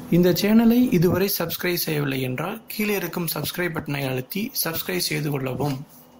இந்த சேனலை இதுவரை சப்ஸ்கிரைப் செய்யவில்லை என்றால் கீழே இருக்கும் சப்ஸ்கிரைப் பட்டனை அழுத்தி சப்ஸ்கிரைப் செய்து கொள்ளவும்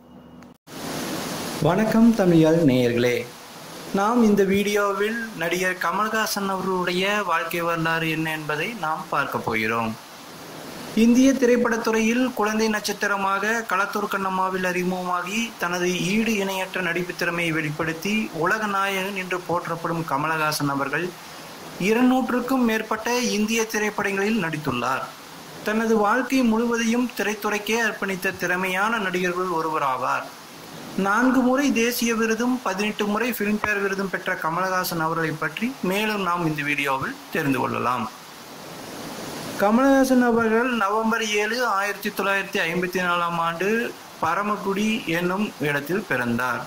வணக்கம் தமிழ் நேயர்களே நாம் இந்த வீடியோவில் நடிகர் கமல்ஹாசன் அவர்களுடைய வாழ்க்கை வரலாறு என்ன என்பதை நாம் பார்க்க போகிறோம் இந்திய திரைப்படத்துறையில் குழந்தை நட்சத்திரமாக களத்தூர் கண்ணம்மாவில் அறிமுகமாகி தனது ஈடு இணையற்ற நடிப்பு திறமையை வெளிப்படுத்தி உலக நாயகன் என்று போற்றப்படும் கமலஹாசன் அவர்கள் இருநூற்றுக்கும் மேற்பட்ட இந்திய திரைப்படங்களில் நடித்துள்ளார் தனது வாழ்க்கை முழுவதையும் திரைத்துறைக்கே அர்ப்பணித்த திறமையான நடிகர்கள் ஒருவராவார் நான்கு முறை தேசிய விருதும் பதினெட்டு முறை பிலிம்பேர் விருதும் பெற்ற கமலஹாசன் அவர்களை பற்றி மேலும் நாம் இந்த வீடியோவில் தெரிந்து கொள்ளலாம் கமலஹாசன் அவர்கள் நவம்பர் ஏழு ஆயிரத்தி தொள்ளாயிரத்தி ஐம்பத்தி நாலாம் ஆண்டு பரமக்குடி என்னும் இடத்தில் பிறந்தார்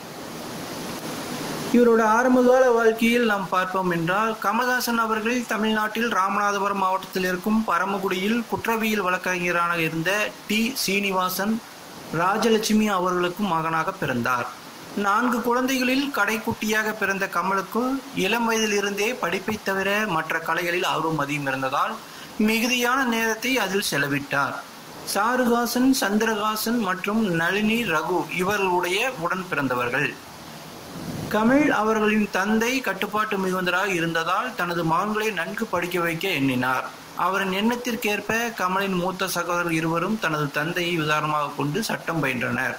இவரோட ஆரம்பகால வாழ்க்கையில் நாம் பார்ப்போம் என்றால் கமல்ஹாசன் அவர்கள் தமிழ்நாட்டில் ராமநாதபுரம் மாவட்டத்தில் இருக்கும் பரமக்குடியில் குற்றவியல் வழக்கறிஞராக இருந்த டி சீனிவாசன் ராஜலட்சுமி அவர்களுக்கும் மகனாக பிறந்தார் நான்கு குழந்தைகளில் கடைக்குட்டியாக பிறந்த கமலுக்கு இளம் வயதிலிருந்தே படிப்பை தவிர மற்ற கலைகளில் ஆர்வம் அதிகம் இருந்ததால் மிகுதியான நேரத்தை அதில் செலவிட்டார் சாருகாசன் சந்திரகாசன் மற்றும் நளினி ரகு இவர்களுடைய உடன் பிறந்தவர்கள் கமல் அவர்களின் தந்தை கட்டுப்பாட்டு மிகுந்தராக இருந்ததால் தனது மகன்களை நன்கு படிக்க வைக்க எண்ணினார் அவரின் எண்ணத்திற்கேற்ப கமலின் மூத்த சகோதரர் இருவரும் தனது தந்தையை உதாரணமாக கொண்டு சட்டம் பயின்றனர்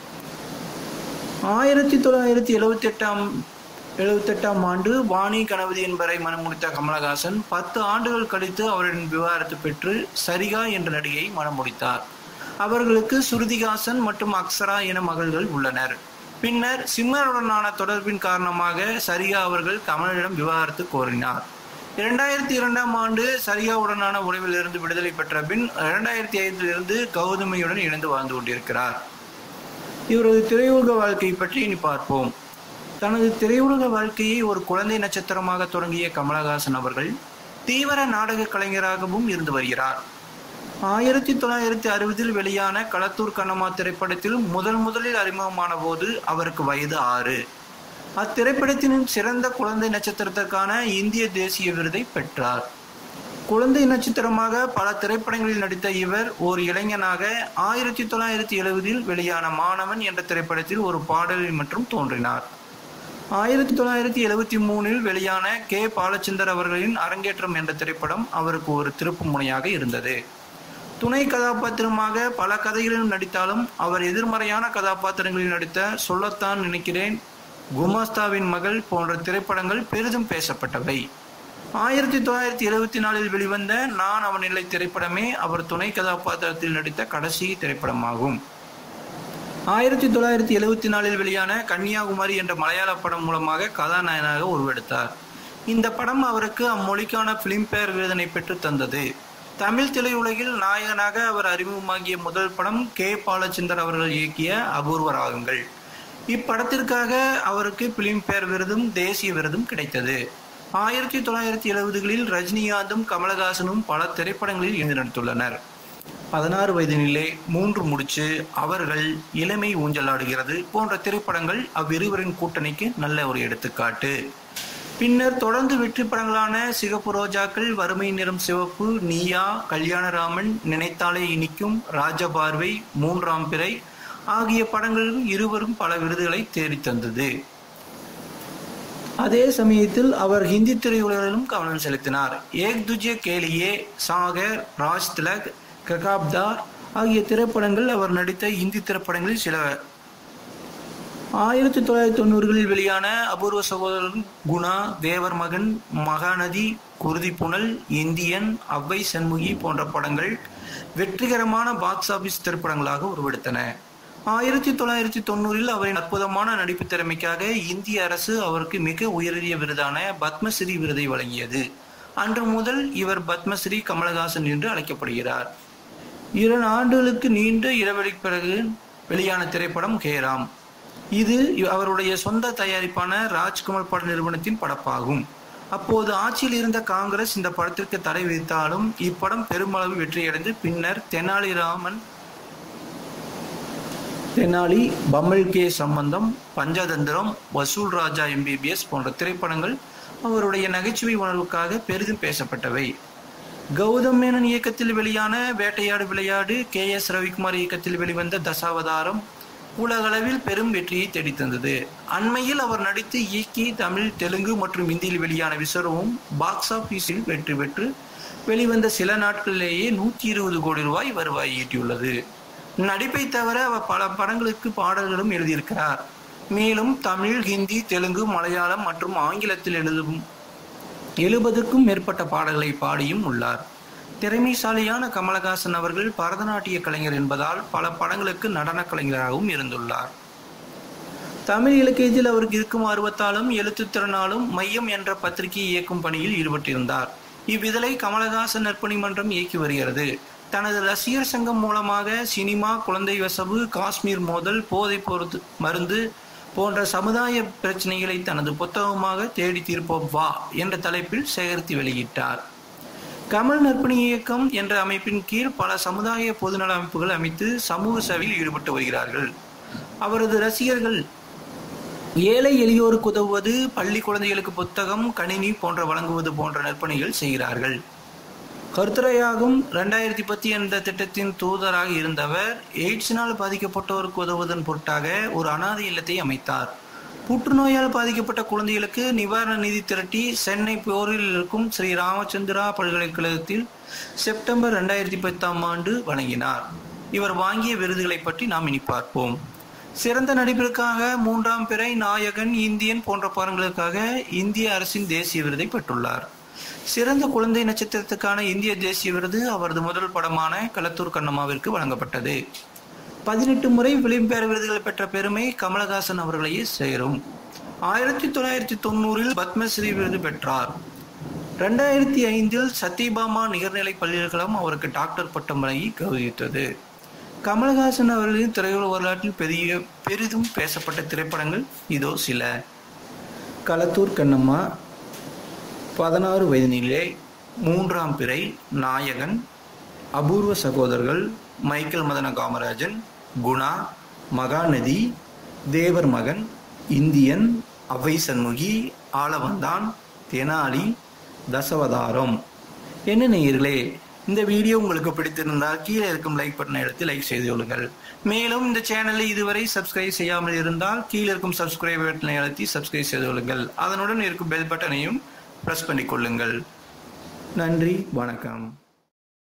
ஆயிரத்தி தொள்ளாயிரத்தி எழுவத்தி எட்டாம் எழுபத்தெட்டாம் ஆண்டு வாணி கணபதி என்பவரை மனம் முடித்த கமலஹாசன் பத்து ஆண்டுகள் கழித்து அவரின் விவாகரத்து பெற்று சரிகா என்ற நடிகை மனம் முடித்தார் அவர்களுக்கு சுருதிகாசன் மற்றும் அக்ஸரா என மகள்கள் உள்ளனர் பின்னர் சிம்மருடனான தொடர்பின் காரணமாக சரிகா அவர்கள் கமலிடம் விவாகரத்து கோரினார் இரண்டாயிரத்தி இரண்டாம் ஆண்டு சரிகாவுடனான உறவில் இருந்து விடுதலை பெற்ற பின் இரண்டாயிரத்தி ஐந்தில் இருந்து கௌதமியுடன் இணைந்து வாழ்ந்து கொண்டிருக்கிறார் இவரது திரையுலக வாழ்க்கை பற்றி இனி பார்ப்போம் தனது திரையுலக வாழ்க்கையை ஒரு குழந்தை நட்சத்திரமாக தொடங்கிய கமலஹாசன் அவர்கள் தீவிர நாடக கலைஞராகவும் இருந்து வருகிறார் ஆயிரத்தி தொள்ளாயிரத்தி அறுபதில் வெளியான களத்தூர் கண்ணம்மா திரைப்படத்தில் முதல் முதலில் அறிமுகமான போது அவருக்கு வயது ஆறு அத்திரைப்படத்தின் சிறந்த குழந்தை நட்சத்திரத்திற்கான இந்திய தேசிய விருதை பெற்றார் குழந்தை நட்சத்திரமாக பல திரைப்படங்களில் நடித்த இவர் ஒரு இளைஞனாக ஆயிரத்தி தொள்ளாயிரத்தி எழுபதில் வெளியான மாணவன் என்ற திரைப்படத்தில் ஒரு பாடலில் மற்றும் தோன்றினார் ஆயிரத்தி தொள்ளாயிரத்தி எழுபத்தி மூணில் வெளியான கே பாலச்சந்தர் அவர்களின் அரங்கேற்றம் என்ற திரைப்படம் அவருக்கு ஒரு திருப்பு முனையாக இருந்தது துணை கதாபாத்திரமாக பல கதைகளிலும் நடித்தாலும் அவர் எதிர்மறையான கதாபாத்திரங்களில் நடித்த சொல்லத்தான் நினைக்கிறேன் குமாஸ்தாவின் மகள் போன்ற திரைப்படங்கள் பெரிதும் பேசப்பட்டவை ஆயிரத்தி தொள்ளாயிரத்தி எழுபத்தி நாலில் வெளிவந்த நான் அவன் இல்லை திரைப்படமே அவர் துணை கதாபாத்திரத்தில் நடித்த கடைசி திரைப்படமாகும் ஆயிரத்தி தொள்ளாயிரத்தி எழுபத்தி நாலில் வெளியான கன்னியாகுமரி என்ற மலையாள படம் மூலமாக கதாநாயகனாக உருவெடுத்தார் இந்த படம் அவருக்கு அம்மொழிக்கான பிலிம்பேர் விருதினை பெற்று தந்தது தமிழ் திரையுலகில் நாயகனாக அவர் அறிமுகமாகிய முதல் படம் கே பாலச்சந்தர் அவர்கள் இயக்கிய அபூர்வ ராகங்கள் இப்படத்திற்காக அவருக்கு பிலிம்பேர் விருதும் தேசிய விருதும் கிடைத்தது ஆயிரத்தி தொள்ளாயிரத்தி எழுபதுகளில் ரஜினிகாந்தும் கமலஹாசனும் பல திரைப்படங்களில் இணைந்து நடித்துள்ளனர் பதினாறு வயதினிலே மூன்று முடிச்சு அவர்கள் இளமை ஊஞ்சலாடுகிறது போன்ற திரைப்படங்கள் அவ்விருவரின் கூட்டணிக்கு நல்ல ஒரு எடுத்துக்காட்டு பின்னர் தொடர்ந்து வெற்றி படங்களான சிகப்பு ரோஜாக்கள் வறுமை நிறம் சிவப்பு நீயா கல்யாணராமன் நினைத்தாலே இனிக்கும் ராஜபார்வை மூன்றாம் பிறை ஆகிய படங்களிலும் இருவரும் பல விருதுகளை தேடித்தந்தது அதே சமயத்தில் அவர் ஹிந்தி திரையுலகிலும் கவனம் செலுத்தினார் ஏக் துஜே கேலியே சாகர் ராஜ் திலக் ககாப்தார் ஆகிய திரைப்படங்கள் அவர் நடித்த இந்தி திரைப்படங்களில் சில ஆயிரத்தி தொள்ளாயிரத்தி தொண்ணூறுகளில் வெளியான அபூர்வ சகோதரன் குணா தேவர் மகன் மகாநதி குருதி புனல் இந்தியன் அவ்வை சண்முகி போன்ற படங்கள் வெற்றிகரமான பாக்ஸ் ஆபீஸ் திரைப்படங்களாக உருவெடுத்தன ஆயிரத்தி தொள்ளாயிரத்தி தொண்ணூறில் அவரின் அற்புதமான நடிப்பு திறமைக்காக இந்திய அரசு அவருக்கு மிக உயரிய விருதான பத்மஸ்ரீ விருதை வழங்கியது அன்று முதல் இவர் பத்மஸ்ரீ கமலஹாசன் என்று அழைக்கப்படுகிறார் இரண்டு ஆண்டுகளுக்கு நீண்ட இடைவெளிக்கு பிறகு வெளியான திரைப்படம் ஹேராம் இது அவருடைய சொந்த தயாரிப்பான ராஜ்குமார் பட நிறுவனத்தின் படப்பாகும் அப்போது ஆட்சியில் இருந்த காங்கிரஸ் இந்த படத்திற்கு தடை விதித்தாலும் இப்படம் பெருமளவு வெற்றியடைந்து பின்னர் தெனாலிராமன் தெனாலி பம்மல் கே சம்பந்தம் பஞ்சதந்திரம் வசூல் ராஜா எம்பிபிஎஸ் போன்ற திரைப்படங்கள் அவருடைய நகைச்சுவை உணர்வுக்காக பெரிதும் பேசப்பட்டவை கௌதம் மேனன் இயக்கத்தில் வெளியான வேட்டையாடு விளையாடு கே எஸ் ரவிக்குமார் இயக்கத்தில் வெளிவந்த தசாவதாரம் உலகளவில் பெரும் வெற்றியை தேடித்தந்தது அண்மையில் அவர் நடித்து இயக்கி தமிழ் தெலுங்கு மற்றும் இந்தியில் வெளியான விஸ்வரூபம் பாக்ஸ் ஆபீஸில் வெற்றி பெற்று வெளிவந்த சில நாட்களிலேயே நூற்றி இருபது கோடி ரூபாய் வருவாய் ஈட்டியுள்ளது நடிப்பை தவிர அவர் பல படங்களுக்கு பாடல்களும் எழுதியிருக்கிறார் மேலும் தமிழ் ஹிந்தி தெலுங்கு மலையாளம் மற்றும் ஆங்கிலத்தில் எழுதும் எழுபதுக்கும் மேற்பட்ட பாடல்களை பாடியும் உள்ளார் திறமைசாலியான கமலஹாசன் அவர்கள் பரதநாட்டிய கலைஞர் என்பதால் பல படங்களுக்கு நடன கலைஞராகவும் இருந்துள்ளார் தமிழ் இலக்கியத்தில் அவருக்கு இருக்கும் ஆர்வத்தாலும் எழுத்துத்திறனாலும் மையம் என்ற பத்திரிகையை இயக்கும் பணியில் ஈடுபட்டிருந்தார் இவ்விதழை கமலஹாசன் நற்பணி மன்றம் இயக்கி வருகிறது தனது ரசிகர் சங்கம் மூலமாக சினிமா குழந்தை வசவு காஷ்மீர் மோதல் போதை பொருத்து மருந்து போன்ற சமுதாய பிரச்சனைகளை தனது புத்தகமாக தேடி தீர்ப்போம் வா என்ற தலைப்பில் சேகரித்து வெளியிட்டார் கமல் நற்பணி இயக்கம் என்ற அமைப்பின் கீழ் பல சமுதாய பொதுநல அமைப்புகள் அமைத்து சமூக சேவையில் ஈடுபட்டு வருகிறார்கள் அவரது ரசிகர்கள் ஏழை எளியோருக்கு உதவுவது பள்ளி குழந்தைகளுக்கு புத்தகம் கணினி போன்ற வழங்குவது போன்ற நற்பணிகள் செய்கிறார்கள் கருத்துரையாகும் ரெண்டாயிரத்தி பத்தி என்ற திட்டத்தின் தூதராக இருந்தவர் எய்ட்ஸினால் பாதிக்கப்பட்டோருக்கு உதவுவதன் பொருட்டாக ஒரு அனாதை இல்லத்தை அமைத்தார் புற்றுநோயால் பாதிக்கப்பட்ட குழந்தைகளுக்கு நிவாரண நிதி திரட்டி சென்னை போரில் இருக்கும் ஸ்ரீ ராமச்சந்திரா பல்கலைக்கழகத்தில் செப்டம்பர் ரெண்டாயிரத்தி பத்தாம் ஆண்டு வழங்கினார் இவர் வாங்கிய விருதுகளை பற்றி நாம் இனி பார்ப்போம் சிறந்த நடிப்பிற்காக மூன்றாம் பிறை நாயகன் இந்தியன் போன்ற படங்களுக்காக இந்திய அரசின் தேசிய விருதை பெற்றுள்ளார் சிறந்த குழந்தை நட்சத்திரத்துக்கான இந்திய தேசிய விருது அவரது முதல் படமான களத்தூர் கண்ணம்மாவிற்கு வழங்கப்பட்டது பதினெட்டு முறை விளிம்பெற விருதுகள் பெற்ற பெருமை கமலஹாசன் அவர்களையே சேரும் ஆயிரத்தி தொள்ளாயிரத்தி தொண்ணூறில் பத்மஸ்ரீ விருது பெற்றார் ரெண்டாயிரத்தி ஐந்தில் சத்யபாமா நிகர்நிலை பல்கலைக்கழகம் அவருக்கு டாக்டர் பட்டம் வழங்கி கௌரவித்தது கமலஹாசன் அவர்களின் திரையுலக வரலாற்றில் பெரிய பெரிதும் பேசப்பட்ட திரைப்படங்கள் இதோ சில களத்தூர் கண்ணம்மா பதினாறு வயதினிலே மூன்றாம் பிறை நாயகன் அபூர்வ சகோதரர்கள் மைக்கேல் மதன காமராஜன் குணா மகாநதி தேவர் மகன் இந்தியன் அவை சண்முகி ஆளவந்தான் தெனாலி தசவதாரம் என்ன நேயர்களே இந்த வீடியோ உங்களுக்கு பிடித்திருந்தால் கீழே இருக்கும் லைக் பட்டனை எடுத்து லைக் செய்து கொள்ளுங்கள் மேலும் இந்த சேனலை இதுவரை சப்ஸ்கிரைப் செய்யாமல் இருந்தால் கீழே இருக்கும் சப்ஸ்கிரைப் பட்டனை அழுத்தி சப்ஸ்கிரைப் செய்து கொள்ளுங்கள் அதனுடன் இருக்கும் பெல் பட்டனையும் ப்ரெஸ் பண்ணிக்கொள்ளுங்கள் நன்றி வணக்கம்